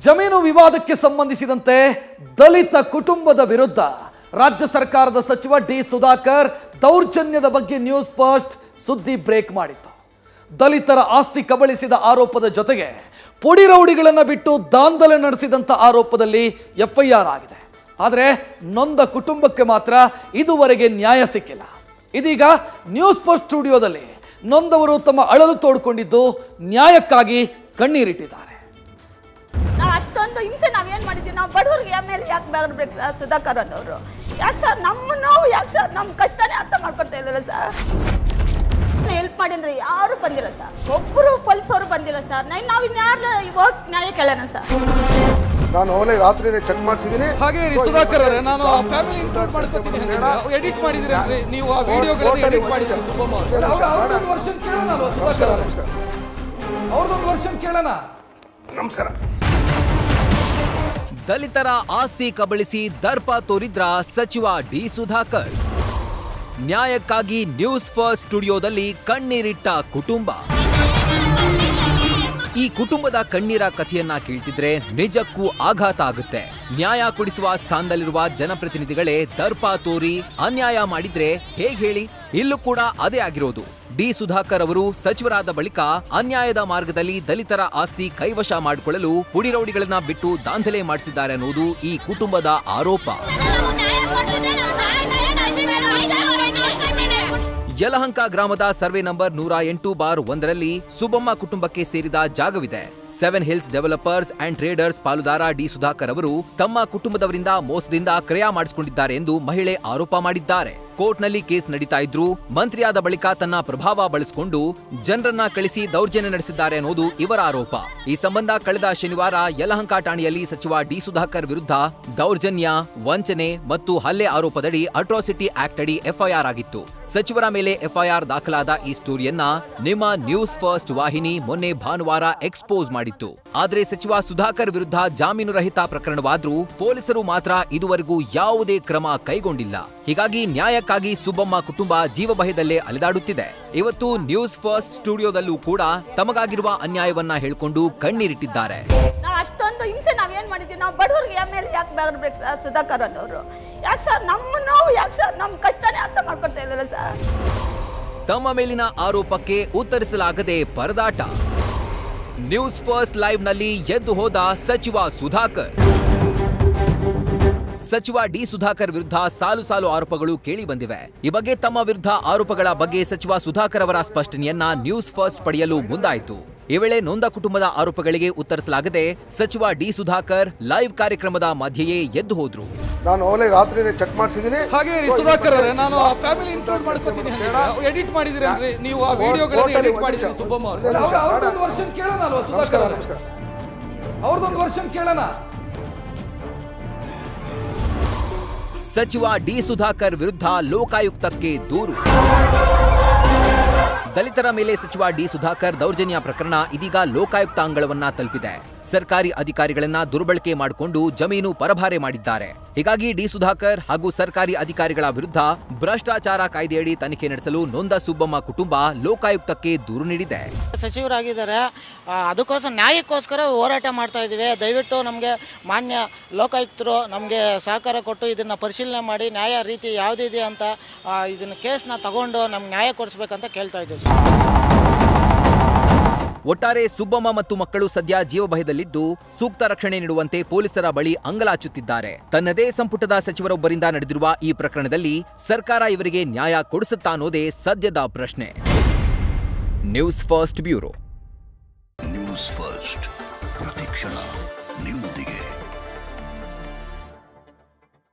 ಜಮೀನು ವಿವಾದಕ್ಕೆ ಸಂಬಂಧಿಸಿದಂತೆ ದಲಿತ ಕುಟುಂಬದ ವಿರುದ್ಧ ರಾಜ್ಯ ಸರ್ಕಾರದ ಸಚಿವ ಡಿ ಸುಧಾಕರ್ ದೌರ್ಜನ್ಯದ ಬಗ್ಗೆ ನ್ಯೂಸ್ ಫಸ್ಟ್ ಸುದ್ದಿ ಬ್ರೇಕ್ ಮಾಡಿತ್ತು ದಲಿತರ ಆಸ್ತಿ ಕಬಳಿಸಿದ ಆರೋಪದ ಜೊತೆಗೆ ಪುಡಿ ರೌಡಿಗಳನ್ನು ಬಿಟ್ಟು ದಾಂಧಲೆ ನಡೆಸಿದಂಥ ಆರೋಪದಲ್ಲಿ ಎಫ್ಐಆರ್ ಆಗಿದೆ ಆದರೆ ನೊಂದ ಕುಟುಂಬಕ್ಕೆ ಮಾತ್ರ ಇದುವರೆಗೆ ನ್ಯಾಯ ಸಿಕ್ಕಿಲ್ಲ ಇದೀಗ ನ್ಯೂಸ್ ಫಸ್ಟ್ ಸ್ಟುಡಿಯೋದಲ್ಲಿ ನೊಂದವರು ತಮ್ಮ ಅಳಲು ತೋಡ್ಕೊಂಡಿದ್ದು ನ್ಯಾಯಕ್ಕಾಗಿ ಕಣ್ಣೀರಿಟ್ಟಿದ್ದಾರೆ ನಾವು ಅಷ್ಟೊಂದು ಹಿಂಸೆ ನಾವೇನು ಮಾಡಿದ್ದೀವಿ ನಾವು ಬಡವ್ರಿಗೆ ಆಮೇಲೆ ಯಾಕೆ ಬರ್ಬೇಕು ಸರ್ ಸುಧಾಕರ್ ಅನ್ನೋರು ಯಾಕೆ ಸರ್ ನಮ್ಮ ನೋವು ಯಾಕೆ ಸರ್ ನಮ್ಮ ಕಷ್ಟನೇ ಅರ್ಥ ಮಾಡ್ಕೊಳ್ತಾ ಇಲ್ಲಲ್ಲ ಸರ್ ಹೆಲ್ಪ್ ಮಾಡಿ ಅಂದ್ರೆ ಯಾರು ಬಂದಿಲ್ಲ ಸರ್ ಒಬ್ಬರು ಪೊಲೀಸವರು ಬಂದಿಲ್ಲ ಸರ್ ನೈ ನಾವು ಇನ್ಯಾರು ಹೋಗಿ ನ್ಯಾಯ ಕೇಳೋಣ ಸರ್ ನಾನು ಅವಲೇ ರಾತ್ರಿ ಚೆಕ್ ಮಾಡಿಸಿದ್ದೀನಿ ಹಾಗೆ ರೀ ಸುಧಾಕರ್ ಅವರೇ ನಾನು ಆ ಫ್ಯಾಮಿಲಿ ಇನ್ಕ್ಲೂಡ್ ಮಾಡ್ಕೊತೀನಿ ಎಡಿಟ್ ಮಾಡಿದ್ರಿ ಅಂದ್ರೆ ನೀವು ಆ ವಿಡಿಯೋಗಳನ್ನ ಎಡಿಟ್ ಮಾಡಿದ್ರಿ ಸುಬ್ಬಮ್ಮ ಅವ್ರದ್ದೊಂದು ವರ್ಷನ್ ಕೇಳೋಣ ಅಲ್ವಾ ಸುಧಾಕರ್ ಅವರೇ ಅವ್ರದ್ದೊಂದು ವರ್ಷನ್ ಕೇಳೋಣ ನಮಸ್ಕಾರ ದಲಿತರ ಆಸ್ತಿ ಕಬಳಿಸಿ ದರ್ಪ ತೋರಿದ್ರ ಸಚಿವ ಡಿ ಸುಧಾಕರ್ ನ್ಯಾಯಕ್ಕಾಗಿ ನ್ಯೂಸ್ ಫಸ್ಟ್ ಸ್ಟುಡಿಯೋದಲ್ಲಿ ಕಣ್ಣೀರಿಟ್ಟ ಕುಟುಂಬ ಈ ಕುಟುಂಬದ ಕಣ್ಣೀರ ಕಥೆಯನ್ನ ಕೇಳ್ತಿದ್ರೆ ನಿಜಕ್ಕೂ ಆಘಾತ ಆಗುತ್ತೆ ನ್ಯಾಯ ಕೊಡಿಸುವ ಸ್ಥಾನದಲ್ಲಿರುವ ಜನಪ್ರತಿನಿಧಿಗಳೇ ದರ್ಪ ತೋರಿ ಅನ್ಯಾಯ ಮಾಡಿದ್ರೆ ಹೇಗ್ ಹೇಳಿ ಇಲ್ಲೂ ಕೂಡ ಅದೇ ಆಗಿರೋದು ಡಿ ಸುಧಾಕರ್ ಅವರು ಸಚಿವರಾದ ಬಳಿಕ ಅನ್ಯಾಯದ ಮಾರ್ಗದಲ್ಲಿ ದಲಿತರ ಆಸ್ತಿ ಕೈವಶ ಮಾಡಿಕೊಳ್ಳಲು ಪುಡಿರೌಡಿಗಳನ್ನ ಬಿಟ್ಟು ದಾಂಧಲೆ ಮಾಡಿಸಿದ್ದಾರೆ ಅನ್ನೋದು ಈ ಕುಟುಂಬದ ಆರೋಪ ಯಲಹಂಕ ಗ್ರಾಮದ ಸರ್ವೆ ನಂಬರ್ ನೂರ ಎಂಟು ಬಾರ್ ಒಂದರಲ್ಲಿ ಸುಬ್ಬಮ್ಮ ಕುಟುಂಬಕ್ಕೆ ಸೇರಿದ ಜಾಗವಿದೆ Seven Hills Developers and Traders ಪಾಲುದಾರ ಡಿ ಸುಧಾಕರ್ ಅವರು ತಮ್ಮ ಕುಟುಂಬದವರಿಂದ ಮೋಸದಿಂದ ಕ್ರಯ ಮಾಡಿಸಿಕೊಂಡಿದ್ದಾರೆ ಎಂದು ಮಹಿಳೆ ಆರೋಪ ಮಾಡಿದ್ದಾರೆ ಕೋರ್ಟ್ನಲ್ಲಿ ಕೇಸ್ ನಡೀತಾ ಇದ್ರು ಮಂತ್ರಿಯಾದ ಬಳಿಕ ತನ್ನ ಪ್ರಭಾವ ಬಳಸಿಕೊಂಡು ಜನರನ್ನ ಕಳಿಸಿ ದೌರ್ಜನ್ಯ ನಡೆಸಿದ್ದಾರೆ ಅನ್ನೋದು ಇವರ ಆರೋಪ ಈ ಸಂಬಂಧ ಕಳೆದ ಶನಿವಾರ ಯಲಹಂಕ ಠಾಣೆಯಲ್ಲಿ ಸಚಿವ ಡಿ ಸುಧಾಕರ್ ವಿರುದ್ಧ ದೌರ್ಜನ್ಯ ವಂಚನೆ ಮತ್ತು ಹಲ್ಲೆ ಆರೋಪದಡಿ ಅಟ್ರಾಸಿಟಿ ಆಕ್ಟ್ ಅಡಿ ಎಫ್ಐಆರ್ ಆಗಿತ್ತು ಸಚಿವರ ಮೇಲೆ ಎಫ್ಐಆರ್ ದಾಖಲಾದ ಈ ಸ್ಟೋರಿಯನ್ನ ನಿಮ್ಮ ನ್ಯೂಸ್ ಫಸ್ಟ್ ವಾಹಿನಿ ಮೊನ್ನೆ ಭಾನುವಾರ ಎಕ್ಸ್ಪೋಸ್ ಮಾಡಿತ್ತು ಆದ್ರೆ ಸಚಿವ ಸುಧಾಕರ್ ವಿರುದ್ಧ ಜಾಮೀನು ರಹಿತ ಪ್ರಕರಣವಾದ್ರೂ ಪೊಲೀಸರು ಮಾತ್ರ ಇದುವರೆಗೂ ಯಾವುದೇ ಕ್ರಮ ಕೈಗೊಂಡಿಲ್ಲ ಹೀಗಾಗಿ ನ್ಯಾಯಕ್ಕಾಗಿ ಸುಬ್ಬಮ್ಮ ಕುಟುಂಬ ಜೀವಭಯದಲ್ಲೇ ಅಲೆದಾಡುತ್ತಿದೆ ಇವತ್ತು ನ್ಯೂಸ್ ಫಸ್ಟ್ ಸ್ಟುಡಿಯೋದಲ್ಲೂ ಕೂಡ ತಮಗಾಗಿರುವ ಅನ್ಯಾಯವನ್ನ ಹೇಳ್ಕೊಂಡು ಕಣ್ಣೀರಿಟ್ಟಿದ್ದಾರೆ ನಾವು ಅಷ್ಟೊಂದು ಹಿಂಸೆ ನಾವೇನು ಮಾಡಿದ್ದೀವಿ ನಾವು ಬಡವ್ರಿಗೆ ಆಮೇಲೆ ಯಾಕೆ ಬರ್ಬೇಕು ಸರ್ ಸುಧಾಕರ್ ಅನ್ನೋರು ಯಾಕೆ ಸರ್ ನಮ್ಮ ನೋವು ಯಾಕೆ ಸರ್ ನಮ್ಮ ಕಷ್ಟನೇ ಅರ್ಥ ಮಾಡ್ಕೊಳ್ತಾ ಇಲ್ಲಲ್ಲ ಸರ್ ತಮ್ಮ ಮೇಲಿನ ಆರೋಪಕ್ಕೆ ಉತ್ತರಿಸಲಾಗದೆ ಪರದಾಟ ನ್ಯೂಸ್ ಫಸ್ಟ್ ಲೈವ್ ನಲ್ಲಿ ಎದ್ದು ಹೋದ ಸಚಿವ ಸುಧಾಕರ್ ಸಚಿವ ಡಿ ಸುಧಾಕರ್ ವಿರುದ್ಧ ಸಾಲು ಸಾಲು ಆರೋಪಗಳು ಕೇಳಿ ಬಂದಿವೆ ಈ ಬಗ್ಗೆ ತಮ್ಮ ವಿರುದ್ಧ ಆರೋಪಗಳ ಬಗ್ಗೆ ಸಚಿವ ಸುಧಾಕರ್ ಅವರ ಸ್ಪಷ್ಟನೆಯನ್ನ ನ್ಯೂಸ್ ಫಸ್ಟ್ ಪಡೆಯಲು ಮುಂದಾಯಿತು ಈ ವೇಳೆ ನೊಂದ ಕುಟುಂಬದ ಆರೋಪಗಳಿಗೆ ಉತ್ತರಿಸಲಾಗದೆ ಸಚಿವ ಡಿ ಸುಧಾಕರ್ ಲೈವ್ ಕಾರ್ಯಕ್ರಮದ ಮಧ್ಯೆಯೇ ಎದ್ದು ಹೋದ್ರು ನಾನು ಅವಲೇ ರಾತ್ರಿ ಚೆಕ್ ಮಾಡಿಸಿದ್ದೀನಿ ಹಾಗೆ ರೀ ಸುಧಾಕರ್ ಅವರೇ ನಾನು ಆ ಫ್ಯಾಮಿಲಿ ಇನ್ಕ್ಲೂಡ್ ಮಾಡ್ಕೊತೀನಿ ಎಡಿಟ್ ಮಾಡಿದ್ರಿ ಅಂದ್ರೆ ನೀವು ಆ ವಿಡಿಯೋಗಳನ್ನ ಎಡಿಟ್ ಮಾಡಿದ್ರಿ ಸುಬ್ಬಮ್ಮ ಅವರೇ ಅವ್ರದ್ದೊಂದು ವರ್ಷನ್ ಕೇಳೋಣ ಅಲ್ವಾ ಸುಧಾಕರ್ ಅವರೇ ನಮಸ್ಕಾರ ಅವ್ರದ್ದೊಂದು ವರ್ಷನ್ ಕೇಳೋಣ ಸಚಿವ ಡಿ ಸುಧಾಕರ್ ವಿರುದ್ಧ ಲೋಕಾಯುಕ್ತಕ್ಕೆ ದೂರು ದಲಿತರ ಮೇಲೆ ಸಚಿವ ಡಿ ಸುಧಾಕರ್ ದೌರ್ಜನ್ಯ ಪ್ರಕರಣ ಇದೀಗ ಲೋಕಾಯುಕ್ತ ಅಂಗಳವನ್ನ ತಲುಪಿದೆ ಸರ್ಕಾರಿ ಅಧಿಕಾರಿಗಳನ್ನ ದುರ್ಬಳಕೆ ಮಾಡಿಕೊಂಡು ಜಮೀನು ಪರಭಾರೆ ಮಾಡಿದ್ದಾರೆ ಹೀಗಾಗಿ ಡಿ ಸುಧಾಕರ್ ಹಾಗೂ ಸರ್ಕಾರಿ ಅಧಿಕಾರಿಗಳ ವಿರುದ್ಧ ಭ್ರಷ್ಟಾಚಾರ ಕಾಯ್ದೆಯಡಿ ತನಿಖೆ ನಡೆಸಲು ನೊಂದ ಸುಬ್ಬಮ್ಮ ಕುಟುಂಬ ಲೋಕಾಯುಕ್ತಕ್ಕೆ ದೂರು ನೀಡಿದೆ ಸಚಿವರಾಗಿದ್ದಾರೆ ಆ, ಅದಕ್ಕೋಸ್ಕರ ನ್ಯಾಯಕ್ಕೋಸ್ಕರ ಹೋರಾಟ ಮಾಡ್ತಾ ಇದ್ದೀವಿ ದಯವಿಟ್ಟು ನಮಗೆ ಮಾನ್ಯ ಲೋಕಾಯುಕ್ತರು ನಮಗೆ ಸಹಕಾರ ಕೊಟ್ಟು ಇದನ್ನು ಪರಿಶೀಲನೆ ಮಾಡಿ ನ್ಯಾಯ ರೀತಿ ಯಾವುದಿದೆ ಅಂತ ಆ, ಇದನ್ನ ಕೇಸ್ನ ತಗೊಂಡು ನಮ್ಗೆ ನ್ಯಾಯ ಕೊಡಿಸ್ಬೇಕಂತ ಕೇಳ್ತಾ ಇದ್ದೀವಿ ಸರ್. ಒಟ್ಟಾರೆ ಸುಬ್ಬಮ್ಮ ಮತ್ತು ಮಕ್ಕಳು ಸದ್ಯ ಜೀವಭಯದಲ್ಲಿದ್ದು ಸೂಕ್ತ ರಕ್ಷಣೆ ನೀಡುವಂತೆ ಪೊಲೀಸರ ಬಳಿ ಅಂಗಲಾಚುತ್ತಿದ್ದಾರೆ ತನ್ನದೇ ಸಂಪುಟದ ಸಚಿವರೊಬ್ಬರಿಂದ ನಡೆದಿರುವ ಈ ಪ್ರಕರಣದಲ್ಲಿ ಸರ್ಕಾರ ಇವರಿಗೆ ನ್ಯಾಯ ಕೊಡಿಸುತ್ತಾ ಅನ್ನೋದೇ ಸದ್ಯದ ಪ್ರಶ್ನೆ News First bureau News First ಪ್ರತಿಕ್ಷಣ